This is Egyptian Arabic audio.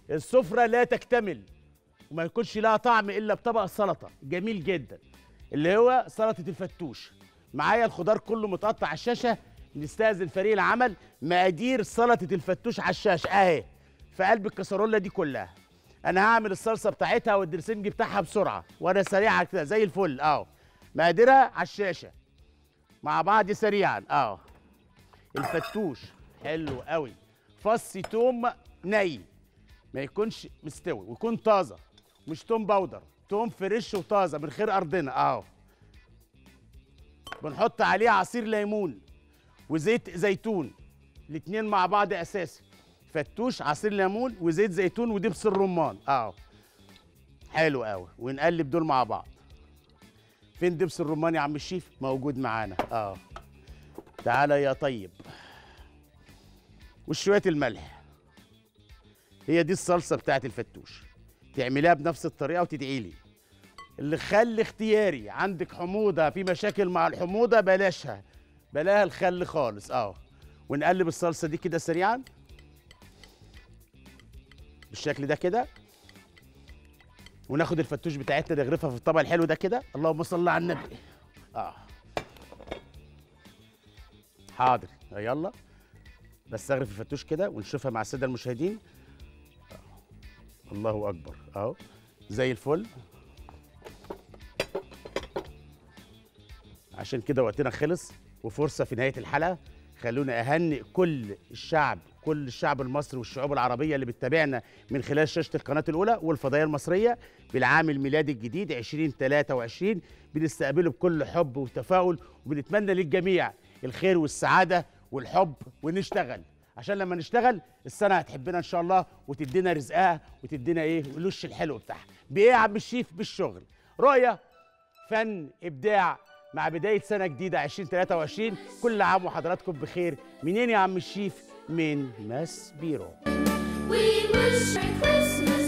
السفره لا تكتمل وما يكونش لها طعم الا بطبق السلطه جميل جدا اللي هو سلطه الفتوش معايا الخضار كله متقطع على الشاشه نستاذن فريق العمل مقادير سلطه الفتوش على الشاشه اهي في قلب الكسرونه دي كلها انا هعمل الصلصه بتاعتها والدرسنج بتاعها بسرعه وانا سريعه كده زي الفل اهو مقاديرها على الشاشه مع بعض سريعا اهو الفتوش حلو قوي فص توم ني ما يكونش مستوي ويكون طازه مش توم باودر توم فريش وطازه من خير ارضنا اهو بنحط عليه عصير ليمون وزيت زيتون الاتنين مع بعض اساسي فتوش عصير ليمون وزيت زيتون ودبس الرمان اهو حلو قوي ونقلب دول مع بعض فين دبس الرمان يا عم الشيف موجود معانا اه تعالى يا طيب وشويه الملح هي دي الصلصه بتاعت الفتوش تعمليها بنفس الطريقه وتدعي لي اللي خل اختياري عندك حموضه في مشاكل مع الحموضه بلاشها بلاها الخل خالص اه ونقلب الصلصه دي كده سريعا بالشكل ده كده وناخد الفتوش بتاعتنا نغرفها في الطبق الحلو ده كده اللهم صل على النبي اه حاضر يلا بس اغرف الفتوش كده ونشوفها مع الساده المشاهدين آه. الله اكبر اهو زي الفل عشان كده وقتنا خلص وفرصه في نهايه الحلقه خلونا اهنئ كل الشعب كل الشعب المصري والشعوب العربيه اللي بتتابعنا من خلال شاشه القناه الاولى والفضائيه المصريه بالعام الميلادي الجديد 2023 بنستقبله بكل حب وتفاؤل وبنتمنى للجميع الخير والسعاده والحب ونشتغل عشان لما نشتغل السنه هتحبنا ان شاء الله وتدينا رزقها وتدينا ايه الوش الحلو بتاعها بايه يا عم الشيف بالشغل رؤيه فن ابداع مع بدايه سنه جديده 2023 كل عام وحضراتكم بخير منين يا عم الشيف من ماس بيرو We wish Merry Christmas